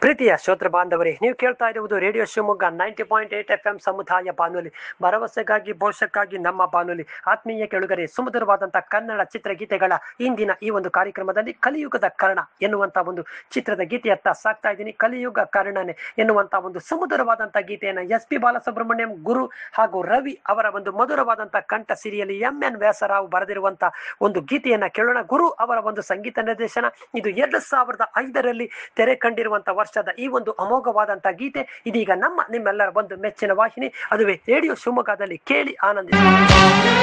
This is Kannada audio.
ಪ್ರೀತಿಯ ಶ್ರೋತೃ ಬಾಂಧವರೇ ನೀವು ಕೇಳ್ತಾ ಇರುವುದು radio Shivamogga ninety point eight F M ಸಮುದಾಯ ಬಾನುಲಿ ಭರವಸೆಗಾಗಿ ಭವಿಷ್ಯಕ್ಕಾಗಿ ನಮ್ಮ ಬಾನುಲಿ ಆತ್ಮೀಯ ಕೆಳುಗರೆ ಸುಮಧುರವಾದಂತಹ ಕನ್ನಡ ಚಿತ್ರಗೀತೆಗಳ ಇಂದಿನ ಈ ಒಂದು ಕಾರ್ಯಕ್ರಮದಲ್ಲಿ ಕಲಿಯುಗದ ಕರ್ಣ ಎನ್ನುವಂತ ಒಂದು ಚಿತ್ರದ ಗೀತೆಯತ್ತ ಸಾಕ್ತಾ ಇದ್ದೀನಿ ಕಲಿಯುಗ ಕರ್ಣನೆ ಎನ್ನುವಂತ ಒಂದು ಸುಮಧುರವಾದಂತಹ ಗೀತೆಯನ್ನ ಎಸ್ ಪಿ ಬಾಲಸುಬ್ರಹ್ಮಣ್ಯಂ ಗುರು ಹಾಗೂ ರವಿ ಅವರ ಒಂದು ಮಧುರವಾದಂತಹ ಕಂಠ ಸಿರಿಯಲ್ಲಿ ಎಂ ಎನ್ ವ್ಯಾಸರಾವ್ ಬರೆದಿರುವಂತಹ ಒಂದು ಗೀತೆಯನ್ನ ಕೇಳೋಣ ಗುರು ಅವರ ಒಂದು ಸಂಗೀತ ನಿರ್ದೇಶನ ಇದು ಎರಡು ಸಾವಿರದ ಐದರಲ್ಲಿ ತೆರೆ ಕಂಡಿರುವಂತಹ ವರ್ಷದ ಈ ಒಂದು ಅಮೋಘವಾದಂತಹ ಗೀತೆ ಇದೀಗ ನಮ್ಮ ನಿಮ್ಮೆಲ್ಲರ ಒಂದು ಮೆಚ್ಚಿನ ವಾಹಿನಿ ಅದುವೇ ರೇಡಿಯೋ ಶಿವಮೊಗ್ಗದಲ್ಲಿ ಕೇಳಿ ಆನಂದಿಸಿ